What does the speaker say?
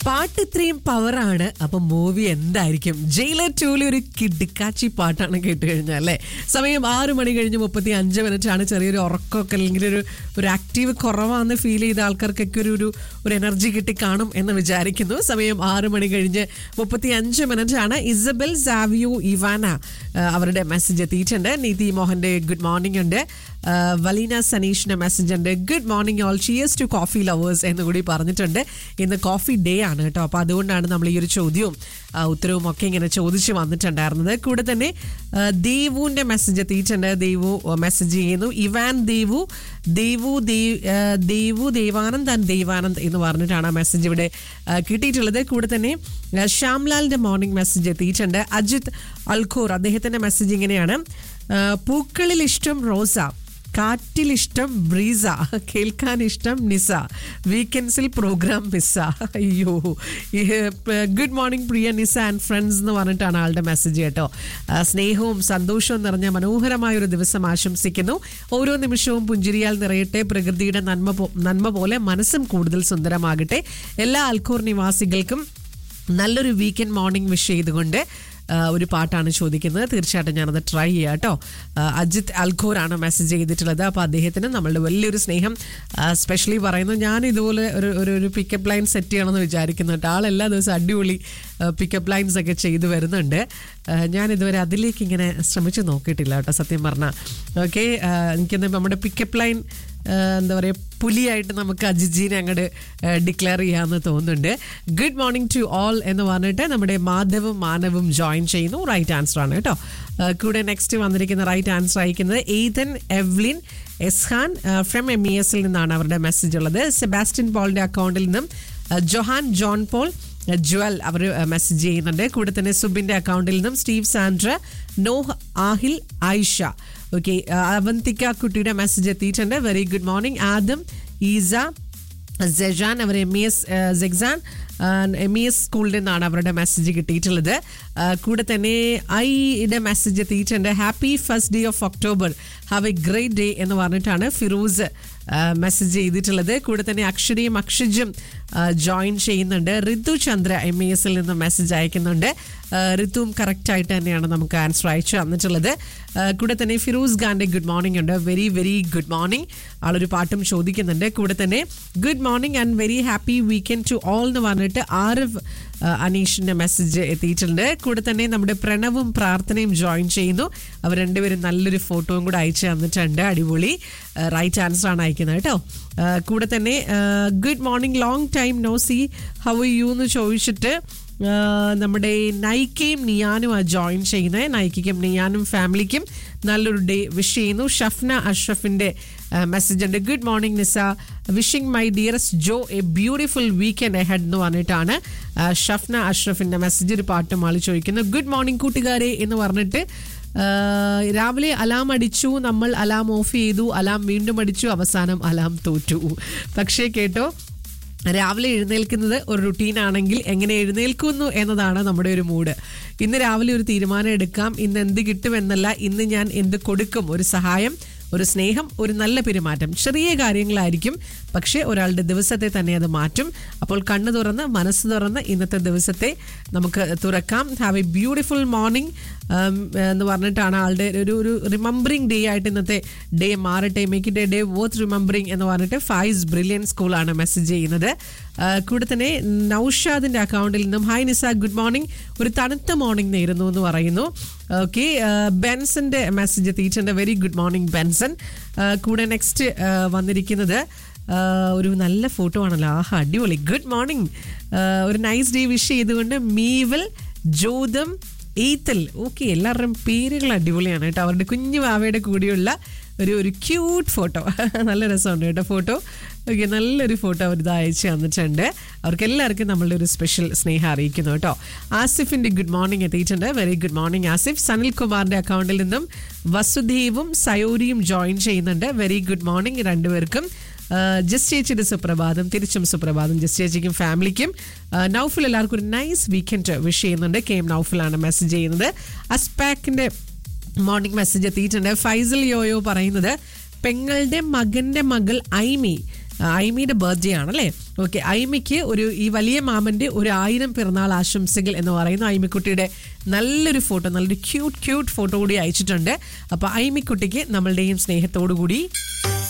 പാട്ട് ഇത്രയും പവറാണ് അപ്പൊ മൂവി എന്തായിരിക്കും ജയിലർ ടൂലി ഒരു കിടുക്കാച്ചി പാട്ടാണ് കേട്ട് കഴിഞ്ഞാൽ അല്ലേ സമയം ആറ് മണി കഴിഞ്ഞ് മുപ്പത്തി അഞ്ച് മിനിറ്റ് ആണ് ചെറിയൊരു ഉറക്കമൊക്കെ അല്ലെങ്കിൽ ഒരു ഒരു ആക്റ്റീവ് കുറവാന്ന് ഫീൽ ചെയ്ത ആൾക്കാർക്കൊക്കെ ഒരു ഒരു ഒരു എനർജി കിട്ടി കാണും എന്ന് വിചാരിക്കുന്നു സമയം ആറ് മണി കഴിഞ്ഞ് മുപ്പത്തി അഞ്ച് മിനിറ്റ് ആണ് ഇസബൽ സാവിയോ ഇവാന ആ, അവരുടെ മെസ്സേജ് എത്തിയിട്ടുണ്ട് നീതി മോഹന്റെ ഗുഡ് മോർണിംഗ് ഉണ്ട് ആ, വലീന സനീഷിന്റെ മെസ്സേജ് ഉണ്ട് good morning all cheers to coffee lovers എന്ന് കൂടി പറഞ്ഞിട്ടുണ്ട് ഇന്ന് കോഫി ഡേ ആണ് കേട്ടോ അപ്പോൾ അതുകൊണ്ടാണ് നമ്മൾ ഈ ഒരു ചോദ്യവും ആ, ഉത്തരവും ഒക്കെ ഇങ്ങനെ ചോദിച്ച് വന്നിട്ടുണ്ടായിരുന്നത് കൂടെ തന്നെ ആ, ദേവുവിന്റെ മെസ്സേജ് എത്തിയിട്ടുണ്ട് ദേവു മെസ്സേജ് ചെയ്യുന്നു ഇവാൻ ദേവു ദേവു ദേവ് ആ, ദേവു ദേവാനന്ദ് ആൻഡ് ദേവാനന്ദ് എന്ന് പറഞ്ഞിട്ടാണ് ആ മെസ്സേജ് ഇവിടെ ആ, കിട്ടിയിട്ടുള്ളത് കൂടെ തന്നെ ആ, ശ്യാംലാലിന്റെ മോർണിംഗ് മെസ്സേജ് എത്തിയിട്ടുണ്ട് അജിത് അൽഖോർ അദ്ദേഹത്തിന്റെ മെസ്സേജ് ഇങ്ങനെയാണ് ആ, പൂക്കളിൽ ഇഷ്ടം റോസ കാറ്റിൽ ഇഷ്ടം ബ്രീസ കേൾക്കാൻ ഇഷ്ടം നിസ വീക്കെൻഡ്സിൽ പ്രോഗ്രാം മിസ്സ അയ്യോ good morning Priya Nisa and friends എന്ന് പറഞ്ഞിട്ടാണ് ആളുടെ മെസ്സേജ് കേട്ടോ ആ, സ്നേഹവും സന്തോഷവും നിറഞ്ഞ മനോഹരമായ ഒരു ദിവസം ആശംസിക്കുന്നു ഓരോ നിമിഷവും പുഞ്ചിരിയാൽ നിറയട്ടെ പ്രകൃതിയുടെ നന്മ പോ- നന്മ പോലെ മനസ്സും കൂടുതൽ സുന്ദരമാകട്ടെ എല്ലാ അൽക്കൂർ നിവാസികൾക്കും നല്ലൊരു വീക്കെൻഡ് മോർണിംഗ് വിഷ് ചെയ്തുകൊണ്ട് ആ, ഒരു പാട്ടാണ് ചോദിക്കുന്നത് തീർച്ചയായിട്ടും ഞാനത് ട്രൈ ചെയ്യാം കേട്ടോ ആ, അജിത് അൽഖോറാണ് മെസ്സേജ് ചെയ്തിട്ടുള്ളത് അപ്പോൾ അദ്ദേഹത്തിന് നമ്മളുടെ വലിയൊരു സ്നേഹം സ്പെഷ്യലി പറയുന്നു ഞാൻ ഇതുപോലെ ഒരു ഒരു ഒരു പിക്കപ്പ് ലൈൻ സെറ്റ് ചെയ്യണമെന്ന് വിചാരിക്കുന്നു കേട്ടോ ആൾ എല്ലാ ദിവസവും അടിപൊളി പിക്കപ്പ് ലൈൻസ് ഒക്കെ ചെയ്തു വരുന്നുണ്ട് ആ, ഞാൻ ഇതുവരെ അതിലേക്ക് ഇങ്ങനെ ശ്രമിച്ചു നോക്കിയിട്ടില്ല കേട്ടോ സത്യം പറഞ്ഞാൽ ഓക്കെ എനിക്കൊന്ന് നമ്മുടെ പിക്കപ്പ് ലൈൻ എന്താ പറയുക പുലിയായിട്ട് നമുക്ക് അജിജീനെ അങ്ങോട്ട് ഡിക്ലെയർ ചെയ്യാമെന്ന് തോന്നുന്നുണ്ട് ഗുഡ് മോർണിംഗ് ടു ഓൾ എന്ന് പറഞ്ഞിട്ട് നമ്മുടെ മാധവും മാനവും ജോയിൻ ചെയ്യുന്നു റൈറ്റ് ആൻസർ ആണ് കേട്ടോ ആ, കൂടെ നെക്സ്റ്റ് വന്നിരിക്കുന്ന റൈറ്റ് ആൻസർ അയക്കുന്നത് Ethan Evelyn Eshan from M E എസിൽ നിന്നാണ് അവരുടെ മെസ്സേജ് ഉള്ളത് സെബാസ്റ്റ്യൻ പോളിന്റെ അക്കൗണ്ടിൽ നിന്നും ആ, ജൊഹാൻ ജോൺ പോൾ ജ്വൽ അവർ മെസ്സേജ് ചെയ്യുന്നുണ്ട് കൂടെ തന്നെ സുബിന്റെ അക്കൗണ്ടിൽ നിന്നും Steve Sandra Noah Aahil Ayisha okay Avantika കുട്ടിയുടെ മെസ്സേജ് എത്തിയിട്ടുണ്ട് very good morning Adam Eesa Sejan അവർ എം ഇ എസ് സെക്സാൻ എം ഇ എസ് സ്കൂളിൽ നിന്നാണ് അവരുടെ മെസ്സേജ് കിട്ടിയിട്ടുള്ളത് ആ, കൂടെ തന്നെ ഐയുടെ മെസ്സേജ് എത്തിയിട്ടുണ്ട് happy first day of October have a great day എന്ന് പറഞ്ഞിട്ടാണ് ഫിറൂസ് മെസ്സേജ് ചെയ്തിട്ടുള്ളത് കൂടെ തന്നെ അക്ഷരയും അക്ഷജും ജോയിൻ ചെയ്യുന്നുണ്ട് ഋതു ചന്ദ്ര എം ഇ എസിൽ നിന്ന് മെസ്സേജ് അയക്കുന്നുണ്ട് ആ, ഋതുവും കറക്റ്റ് ആയിട്ട് തന്നെയാണ് നമുക്ക് ആൻസർ അയച്ചു തന്നിട്ടുള്ളത് ആ, കൂടെ തന്നെ ഫിറൂസ് ഖാന്റെ ഗുഡ് മോർണിംഗ് ഉണ്ട് വെരി വെരി ഗുഡ് മോർണിംഗ് ആളൊരു പാട്ടും ചോദിക്കുന്നുണ്ട് കൂടെ തന്നെ good morning and very happy weekend to all എന്ന് പറഞ്ഞിട്ട് ആരവ് ആ, അനീഷിന്റെ മെസ്സേജ് എത്തിയിട്ടുണ്ട് കൂടെ തന്നെ നമ്മുടെ പ്രണവും പ്രാർത്ഥനയും ജോയിൻ ചെയ്യുന്നു അവർ രണ്ടുപേരും നല്ലൊരു ഫോട്ടോയും കൂടെ അയച്ചു തന്നിട്ടുണ്ട് അടിപൊളി റൈറ്റ് ആൻസർ ആണ് അയക്കുന്നത് കേട്ടോ ആ, കൂടെ തന്നെ good morning long time no see how you എന്ന് ചോദിച്ചിട്ട് ആ, നമ്മുടെ നൈക്കയും നിയാനും ആ ജോയിൻ ചെയ്യുന്നത് നൈക്കയ്ക്കും നിയാനും ഫാമിലിക്കും നല്ലൊരു ഡേ വിഷ് ചെയ്യുന്നു ഷഫ്ന അഷ്റഫിന്റെ മെസ്സേജ് ഉണ്ട് good morning Nisa wishing my dearest Jo a beautiful weekend ahead എന്ന് പറഞ്ഞിട്ടാണ് ആ, ഷഫ്ന അഷ്റഫിന്റെ മെസ്സേജ് ഒരു പാട്ടും ആൾ ചോദിക്കുന്നു ഗുഡ് മോർണിംഗ് കൂട്ടുകാരെ എന്ന് പറഞ്ഞിട്ട് ആ, രാവിലെ അലാം അടിച്ചു നമ്മൾ അലാം ഓഫ് ചെയ്തു അലാം വീണ്ടും അടിച്ചു അവസാനം അലാം തോറ്റു പക്ഷേ കേട്ടോ രാവിലെ എഴുന്നേൽക്കുന്നത് ഒരു റുട്ടീൻ ആണെങ്കിൽ എങ്ങനെ എഴുന്നേൽക്കുന്നു എന്നതാണ് നമ്മുടെ ഒരു മൂഡ് ഇന്ന് രാവിലെ ഒരു തീരുമാനം എടുക്കാം ഇന്ന് എന്ത് കിട്ടും എന്നല്ല ഇന്ന് ഞാൻ എന്ത് കൊടുക്കും ഒരു സഹായം ഒരു സ്നേഹം ഒരു നല്ല പെരുമാറ്റം ചെറിയ കാര്യങ്ങളായിരിക്കും പക്ഷേ ഒരാളുടെ ദിവസത്തെ തന്നെ അത് മാറ്റും അപ്പോൾ കണ്ണ് തുറന്ന് മനസ്സ് തുറന്ന് ഇന്നത്തെ ദിവസത്തെ നമുക്ക് തുറക്കാം ഹാവ് എ ബ്യൂട്ടിഫുൾ മോർണിംഗ് എന്ന് പറഞ്ഞിട്ടാണ് ആളുടെ ഒരു ഒരു റിമംബറിംഗ് ഡേ ആയിട്ട് ഇന്നത്തെ ഡേ മാറട്ടെ make it a day worth remembering എന്ന് പറഞ്ഞിട്ട് ഫൈസ് ബ്രില്യൻ സ്കൂളാണ് മെസ്സേജ് ചെയ്യുന്നത് ആ, കൂടെ തന്നെ നൌഷാദിന്റെ അക്കൗണ്ടിൽ നിന്നും ഹായ് നിസ ഗുഡ് മോർണിംഗ് ഒരു തണുത്ത മോർണിംഗ് നേരുന്നു എന്ന് പറയുന്നു ഓക്കെ ബെൻസന്റെ മെസ്സേജ് എത്തിയിട്ടുണ്ട് വെരി ഗുഡ് മോർണിംഗ് ബെൻസൺ ആ, കൂടെ നെക്സ്റ്റ് വന്നിരിക്കുന്നത് ആ, ഒരു നല്ല ഫോട്ടോ ആണല്ലോ ആഹാ അടിപൊളി ഗുഡ് മോർണിംഗ് ഒരു നൈസ് ഡേ വിഷ് ചെയ്തുകൊണ്ട് മീവൽ ജോതം ഈത്തൽ ഓക്കെ എല്ലാവരുടെയും പേരുകൾ അടിപൊളിയാണ് കേട്ടോ അവരുടെ കുഞ്ഞു വാവയുടെ കൂടിയുള്ള ഒരു ഒരു ക്യൂട്ട് ഫോട്ടോ നല്ല രസമുണ്ട് കേട്ടോ ഫോട്ടോ ഓക്കെ നല്ലൊരു ഫോട്ടോ അവർ ഇത് അയച്ചു തന്നിട്ടുണ്ട് അവർക്ക് എല്ലാവർക്കും നമ്മളുടെ ഒരു സ്പെഷ്യൽ സ്നേഹം അറിയിക്കുന്നു കേട്ടോ ആസിഫിന്റെ ഗുഡ് മോർണിംഗ് എത്തിയിട്ടുണ്ട് very good morning Asif Sanil കുമാറിന്റെ അക്കൗണ്ടിൽ നിന്നും വസുദേവും സയോരിയും ജോയിൻ ചെയ്യുന്നുണ്ട് വെരി ഗുഡ് മോർണിംഗ് രണ്ടുപേർക്കും ജസ്റ്റ് ചേച്ചിയുടെ സുപ്രഭാതം തിരിച്ചും സുപ്രഭാതം ജസ്റ്റ് ചേച്ചിക്കും ഫാമിലിക്കും ആ, നൗഫൽ എല്ലാവർക്കും ഒരു നൈസ് വീക്കെൻഡ് വിഷ് ചെയ്യുന്നുണ്ട് കെ എം നൗഫലാണ് മെസ്സേജ് ചെയ്യുന്നത് അസ്പാക്കിന്റെ മോർണിംഗ് മെസ്സേജ് എത്തിയിട്ടുണ്ട് ഫൈസൽ യോയോ പറയുന്നത് പെങ്ങളുടെ മകന്റെ മകൾ ഐമി ഐമിയുടെ ബർത്ത്ഡേ ആണല്ലേ ഓക്കെ ഐമിക്ക് ഒരു ഈ വലിയ മാമന്റെ ഒരു ആയിരം പിറന്നാൾ ആശംസകൾ എന്ന് പറയുന്ന ഐമിക്കുട്ടിയുടെ നല്ലൊരു ഫോട്ടോ നല്ലൊരു ക്യൂട്ട് ക്യൂട്ട് ഫോട്ടോ കൂടി അയച്ചിട്ടുണ്ട് അപ്പൊ ഐമിക്കുട്ടിക്ക് നമ്മളുടെയും സ്നേഹത്തോടു കൂടി